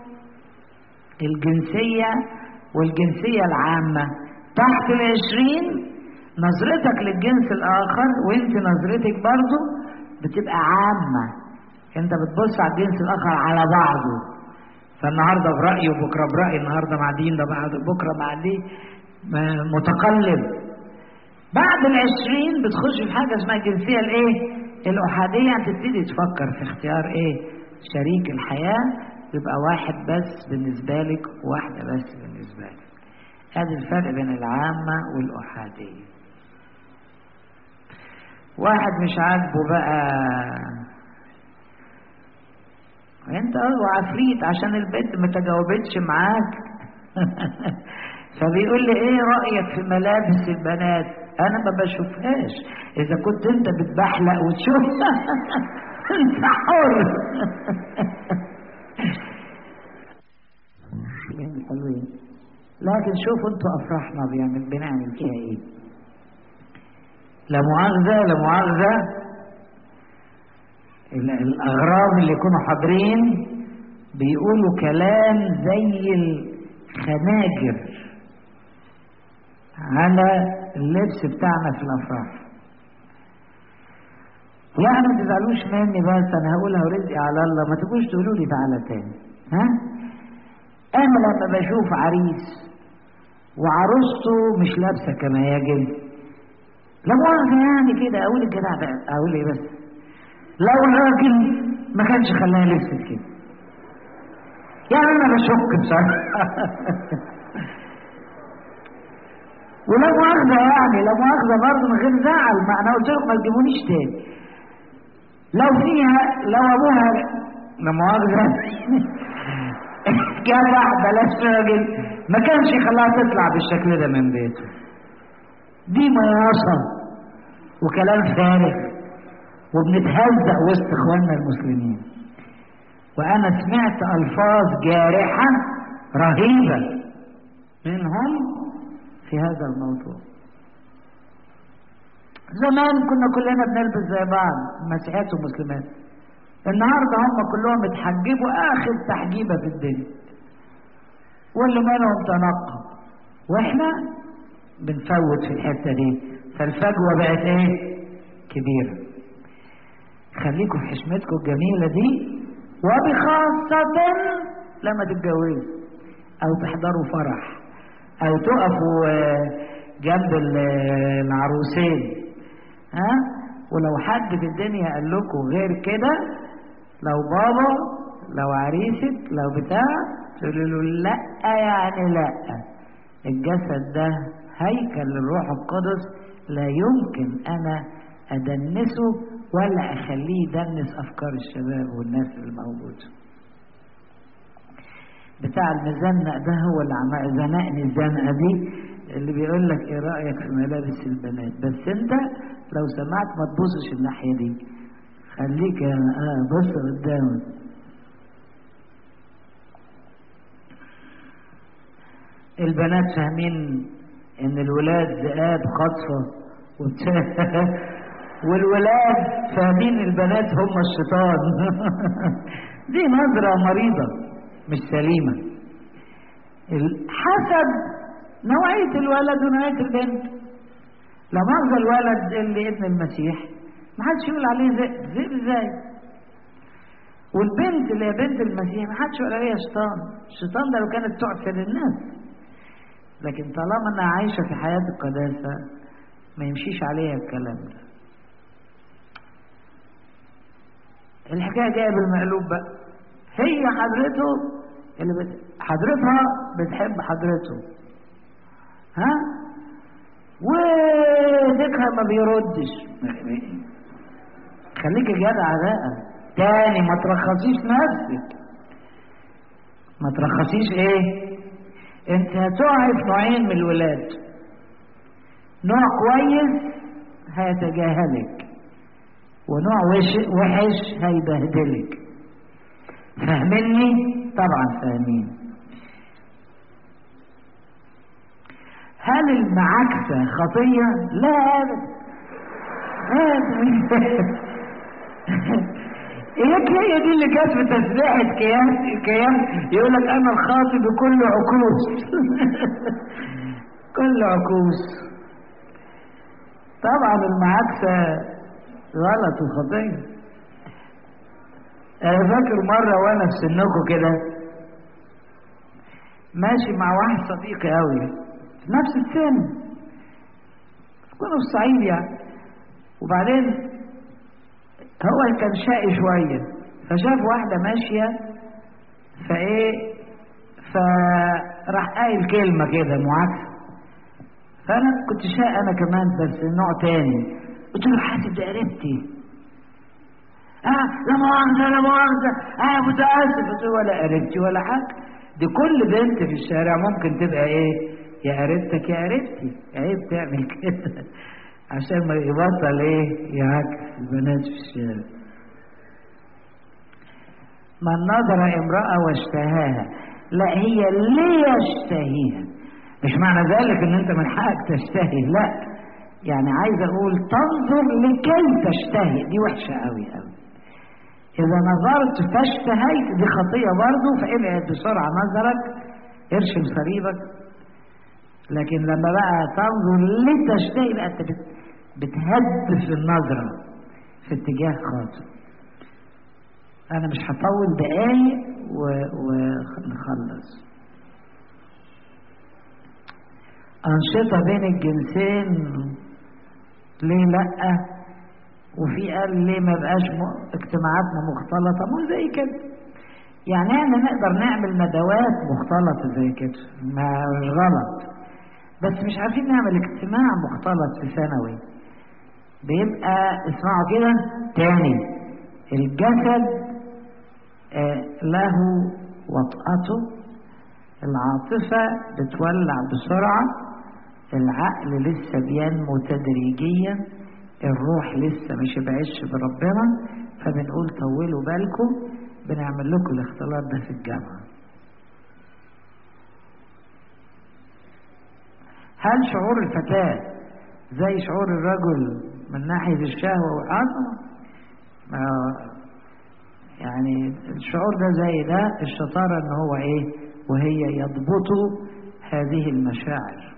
Speaker 1: الجنسيه والجنسيه العامه تحت العشرين نظرتك للجنس الآخر وانت نظرتك برضو بتبقى عامة انت بتبص على الجنس الآخر على بعضه فالنهاردة برأي وبكرة برأي النهاردة مع دين ده بعد بكرة مع دي م- متقلب بعد العشرين بتخش في حاجة اسمها الجنسية الايه الأحادية تبتدي تفكر في اختيار ايه شريك الحياة يبقى واحد بس بالنسبة لك وواحدة بس بالنسبة لك هذا الفرق بين العامة والأحادية واحد مش عاجبه بقى انت اه عفريت عشان البنت ما تجاوبتش معاك فبيقول لي ايه رأيك في ملابس البنات انا ما بشوفهاش اذا كنت انت بتبحلق وتشوفها انت حر حلوين لكن شوفوا انتوا افراحنا بيعمل بنعمل فيها ايه لا مؤاخذة لا مؤاخذة ال- الأغراب اللي يكونوا حاضرين بيقولوا كلام زي الخناجر على اللبس بتاعنا في الأفراح يعني ما تزعلوش مني بس أنا هقولها ورزقي على الله ما تبقوش تقولوا لي تعالى تاني ها أنا لما بشوف عريس وعروسته مش لابسة كما يجب لا مؤاخذة يعني كده أقول الجدع ده أقول إيه بس لو الراجل ما كانش خلاها لبست كده يعني أنا بشك بصراحة ولا مؤاخذة يعني لا مؤاخذة برضه من غير زعل ما أنا قلت لكم ما تجيبونيش تاني لو فيها لو أبوها لا مؤاخذة جدع بلاش راجل ما كانش يخليها تطلع بالشكل ده من بيته دي مياصة وكلام فارغ وبنتهزأ وسط اخواننا المسلمين وانا سمعت الفاظ جارحة رهيبة منهم في هذا الموضوع زمان كنا كلنا بنلبس زي بعض مسيحيات ومسلمات النهارده هم كلهم اتحجبوا اخر تحجيبه في الدنيا واللي منهم تنقب واحنا بنفوت في الحته دي فالفجوه بقت ايه كبيره خليكم في حشمتكم الجميله دي وبخاصه لما تتجوزوا او تحضروا فرح او تقفوا آه، جنب ال- العروسين ها ولو حد في الدنيا قال لكم غير كده لو بابا لو عريسك لو بتاع تقولوا له لا يعني لا الجسد ده هيكل للروح القدس لا يمكن انا ادنسه ولا اخليه يدنس افكار الشباب والناس الموجوده بتاع المزنق ده هو اللي عم زنقني الزنقه دي اللي بيقول لك ايه رايك في ملابس البنات بس انت لو سمعت ما تبصش الناحيه دي خليك اه بص قدامك البنات فاهمين ان الولاد ذئاب خاطفه وبتاع والولاد فاهمين البنات هم الشيطان دي نظره مريضه مش سليمه ال- حسب نوعيه الولد ونوعيه البنت لو مؤاخذة الولد اللي ابن المسيح ما حدش يقول عليه ذئب ذئب ازاي والبنت اللي هي بنت المسيح ما حدش يقول عليها شيطان الشيطان ده لو كانت تعثر الناس لكن طالما انها عايشه في حياه القداسه ما يمشيش عليها الكلام ده الحكايه جايه بالمقلوب بقى هي حضرته اللي بت... حضرتها بتحب حضرته ها وذكرها ما بيردش خليك جدع بقى تاني ما ترخصيش نفسك ما ترخصيش ايه انت هتقعي في نوعين من الولاد نوع كويس هيتجاهلك ونوع وش وحش هيبهدلك فاهمني طبعا فاهمين هل المعاكسة خطية لا أبدا أبدا هيك هي دي اللي جت في تسبيحة كيان كيان يقول لك أنا الخاطي بكل عكوس كل عكوس طبعا المعاكسة غلط وخطية أنا فاكر مرة وأنا في سنكم كده ماشي مع واحد صديقي قوي في نفس السن كنا في الصعيد يعني وبعدين هو كان شقي شوية فشاف واحدة ماشية فايه فراح قايل كلمة كده معاكسة فأنا كنت شقي أنا كمان بس نوع تاني قلت له حاسب ده قريبتي اه لا مؤاخذة لا مؤاخذة اه متأسف قلت له ولا قريبتي ولا حاجة دي كل بنت في الشارع ممكن تبقى ايه يا قريبتك يا قريبتي عيب تعمل كده عشان ما يبطل ايه يعكس البنات في الشارع من نظر امرأة واشتهاها لا هي ليه يشتهيها مش معنى ذلك ان انت من حقك تشتهي لا يعني عايز اقول تنظر لكي تشتهي دي وحشة قوي قوي اذا نظرت فاشتهيت دي خطية برضه فابعد بسرعة نظرك ارشم صليبك لكن لما بقى تنظر لتشتهي بقى انت بتهدف النظرة في اتجاه خاطئ انا مش هطول دقايق ونخلص أنشطة بين الجنسين ليه لأ وفي قال ليه ما بقاش اجتماعاتنا مختلطة مو زي كده يعني احنا نقدر نعمل ندوات مختلطة زي كده ما مش غلط بس مش عارفين نعمل اجتماع مختلط في ثانوي بيبقى اسمعوا كده تاني الجسد آه له وطأته العاطفة بتولع بسرعة العقل لسه بينمو تدريجيا الروح لسه ما شبعتش بربنا فبنقول طولوا بالكم بنعمل لكم الاختلاط ده في الجامعة هل شعور الفتاة زي شعور الرجل من ناحية الشهوة والعظمة ما يعني الشعور ده زي ده الشطارة ان هو ايه وهي يضبط هذه المشاعر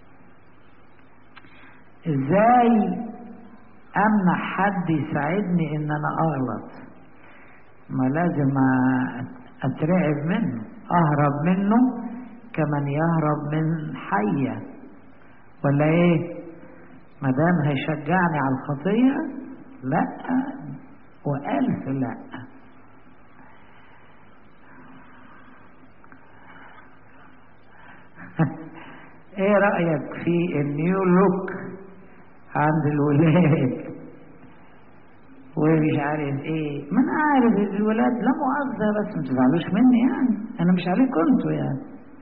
Speaker 1: ازاي امنع حد يساعدني ان انا اغلط ما لازم اترعب منه اهرب منه كمن يهرب من حية ولا ايه ما دام هيشجعني على الخطية لا والف لا ايه رأيك في النيو لوك عند الولاد ومش عارف ايه ما انا عارف الولاد لا مؤاخذة بس ما تزعلوش مني يعني انا مش عليكم انتوا يعني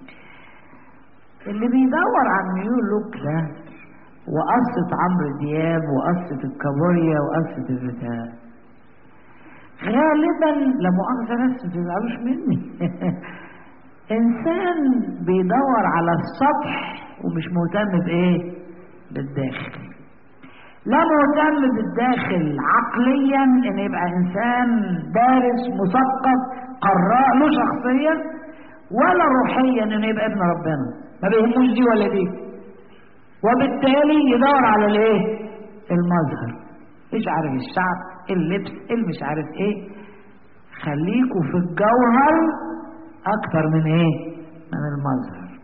Speaker 1: اللي بيدور على النيو لوك ده وقصة عمرو دياب وقصة الكابوريا وقصة البتاع غالبا لا مؤاخذة بس ما تزعلوش مني انسان بيدور على السطح ومش مهتم بايه بالداخل لا مهتم بالداخل عقليا ان يبقى انسان دارس مثقف قراء له شخصيا ولا روحيا انه يبقى ابن ربنا ما بيهموش دي ولا دي وبالتالي يدور على الايه المظهر مش عارف الشعب اللبس اللي مش عارف ايه خليكوا في الجوهر اكتر من ايه من المظهر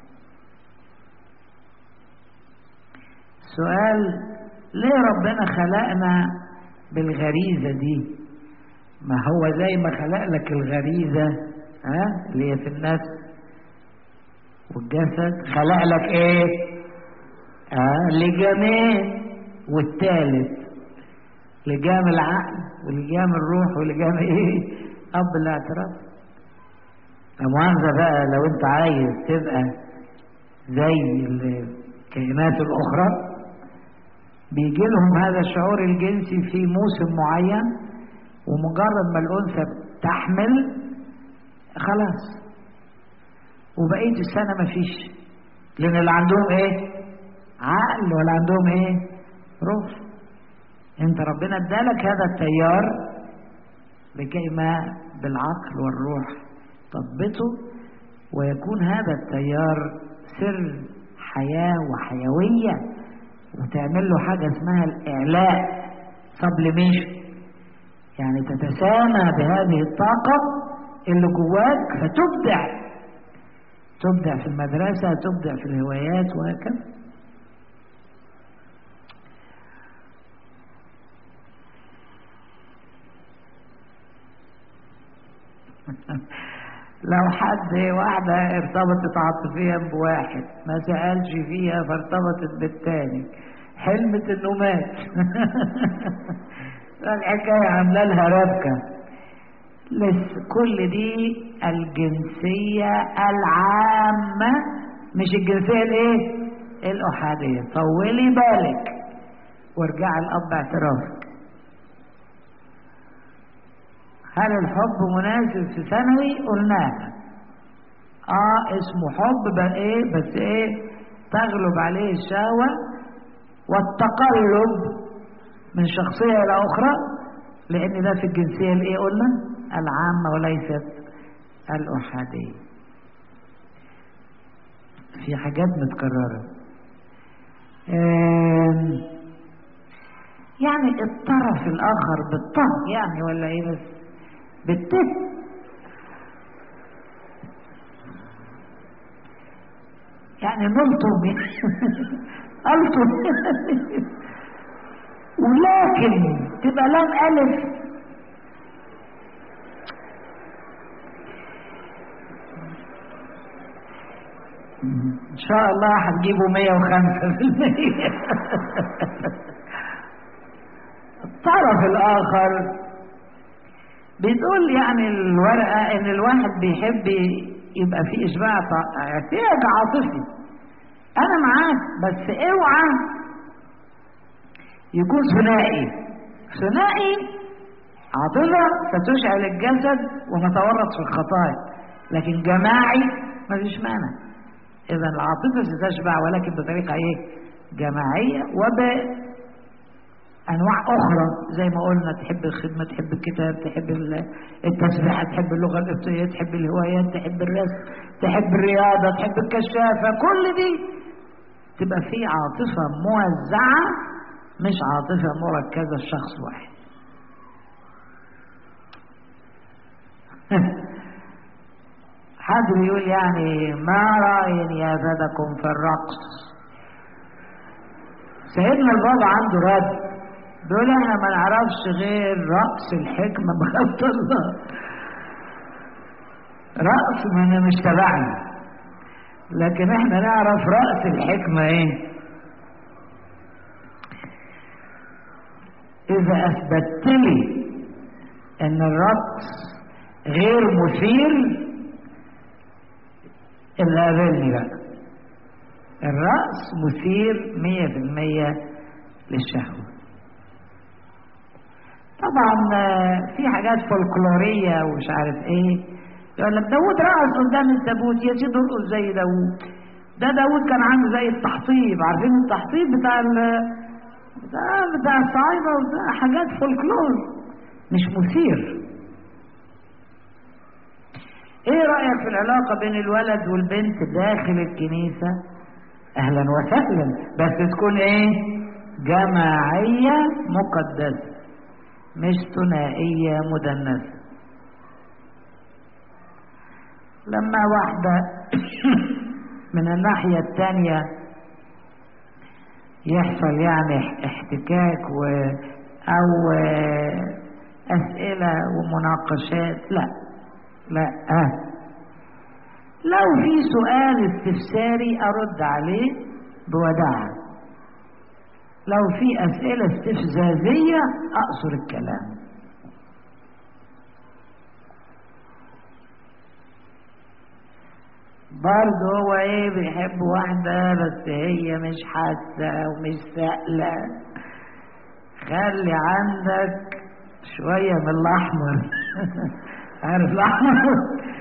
Speaker 1: سؤال ليه ربنا خلقنا بالغريزة دي ما هو زي ما خلق لك الغريزة ها اللي هي في النفس والجسد خلق لك ايه اه لجامين والثالث لجام العقل ولجام الروح ولجام ايه اب الاعتراف مؤاخذة بقى لو انت عايز تبقى زي الكائنات الاخرى بيجي لهم هذا الشعور الجنسي في موسم معين ومجرد ما الأنثى تحمل خلاص وبقية السنة مفيش لأن اللي عندهم إيه؟ عقل ولا عندهم إيه؟ روح أنت ربنا ادالك هذا التيار لكي ما بالعقل والروح تضبطه ويكون هذا التيار سر حياة وحيوية وتعمل له حاجة اسمها الإعلاء سبليميشن يعني تتسامى بهذه الطاقة اللي جواك فتبدع تبدع في المدرسة تبدع في الهوايات وهكذا لو حد واحدة ارتبطت عاطفيا بواحد ما سألش فيها فارتبطت بالتاني حلمت انه مات الحكاية عاملة لها ربكة لسه كل دي الجنسية العامة مش الجنسية الايه الأحادية طولي بالك وارجعي الأب اعترافك هل الحب مناسب في ثانوي قلناها اه اسمه حب بقى ايه بس ايه تغلب عليه الشهوة والتقلب من شخصية إلى أخرى لأن ده في الجنسية الإيه قلنا العامة وليست الأحادية في حاجات متكررة يعني الطرف الآخر بالطه يعني ولا إيه بس بالته يعني نلطم ألطم ولكن تبقى لام ألف إن شاء الله هتجيبوا مية وخمسة في المية الطرف الآخر بتقول يعني الورقة إن الواحد بيحب يبقى فيه إشباع احتياج عاطفي أنا معاك بس اوعى يكون ثنائي ثنائي عاطفة ستشعل الجسد ونتورط في الخطايا لكن جماعي ما فيش مانع إذا العاطفة ستشبع ولكن بطريقة إيه؟ جماعية وبأنواع أخرى زي ما قلنا تحب الخدمة تحب الكتاب تحب التسبيحة تحب اللغة القبطية تحب الهوايات تحب الرسم تحب الرياضة تحب الكشافة كل دي تبقى في عاطفة موزعة مش عاطفة مركزة في شخص واحد حد بيقول يعني ما رأي نيابتكم في الرقص سيدنا البابا عنده رد بيقول احنا ما نعرفش غير رأس الحكمة بخفت الله رأس من مش تبعنا لكن احنا نعرف رأس الحكمة ايه إذا أثبتت لي أن الرقص غير مثير إلا قابلني بقى الرأس مثير مية في المية للشهوة طبعا في حاجات فولكلورية ومش عارف ايه يقول لك داود رقص قدام التابوت يا سيدي ارقص زي داود ده داود كان عنده زي التحطيب عارفين التحطيب بتاع ده بتاع الصعايدة وده حاجات فولكلور مش مثير ايه رأيك في العلاقة بين الولد والبنت داخل الكنيسة اهلا وسهلا بس تكون ايه جماعية مقدسة مش ثنائية مدنسة لما واحدة من الناحية الثانية يحصل يعني احتكاك و او اسئلة ومناقشات لا لا آه. لو في سؤال استفساري ارد عليه بوداعة لو في اسئلة استفزازية اقصر الكلام برضه هو ايه بيحب واحدة بس هي مش حاسة ومش سائلة خلي عندك شوية من الأحمر عارف الأحمر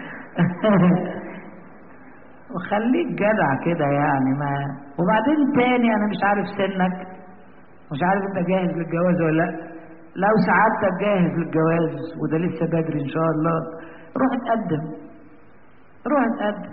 Speaker 1: وخليك جدع كده يعني ما وبعدين تاني أنا مش عارف سنك مش عارف أنت جاهز للجواز ولا لأ لو سعادتك جاهز للجواز وده لسه بدري إن شاء الله روح اتقدم روح اتقدم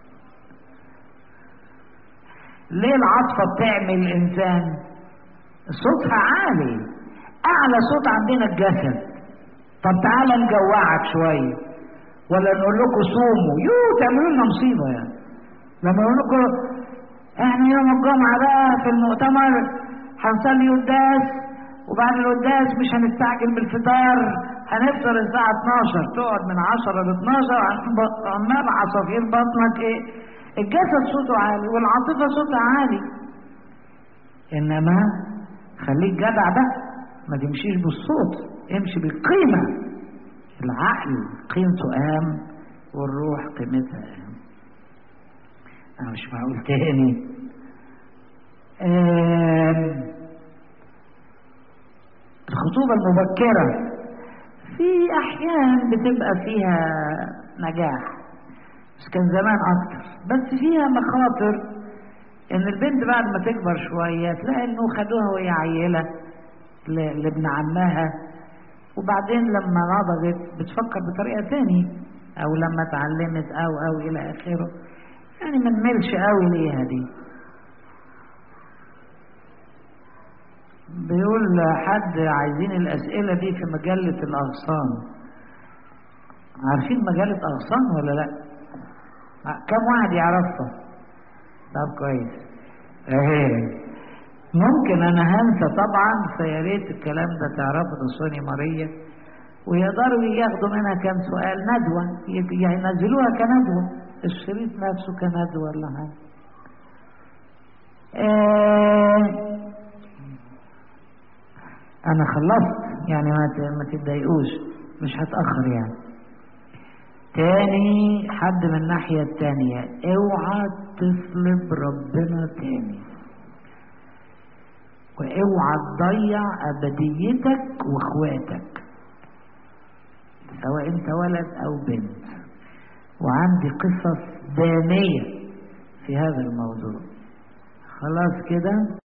Speaker 1: ليه العاطفة بتعمل الإنسان صوتها عالي أعلى صوت عندنا الجسد طب تعالى نجوعك شوية ولا نقول لكم صوموا يو تعملوا لنا مصيبة يعني لما يقول لكم احنا يوم الجمعة بقى في المؤتمر هنصلي قداس وبعد القداس مش هنستعجل بالفطار هنفطر الساعة 12 تقعد من 10 ل 12 عمال عصافير بطنك ايه الجسد صوته عالي والعاطفة صوتها عالي انما خليك جدع بقى ما تمشيش بالصوت امشي بالقيمة العقل قيمته قام والروح قيمتها قام انا مش معقول تاني الخطوبة المبكرة في أحيان بتبقى فيها نجاح بس كان زمان أكتر بس فيها مخاطر إن البنت بعد ما تكبر شوية تلاقي إنه خدوها وهي عيلة لابن عمها وبعدين لما نضجت بتفكر بطريقة تاني أو لما اتعلمت أو أو إلى آخره يعني ما نملش قوي ليها دي بيقول حد عايزين الأسئلة دي في مجلة الأغصان عارفين مجلة أغصان ولا لأ؟ كم واحد يعرفها؟ طب كويس اهي ممكن انا هنسى طبعا فيا ريت الكلام ده تعرفه ده سوني ماريا ويقدروا ياخدوا منها كام سؤال ندوة ينزلوها كندوة الشريط نفسه كندوة ولا حاجة آه انا خلصت يعني ما ما تتضايقوش مش هتاخر يعني تاني حد من الناحية التانية اوعى تطلب ربنا تاني واوعى تضيع ابديتك واخواتك سواء انت ولد او بنت وعندي قصص دامية في هذا الموضوع خلاص كده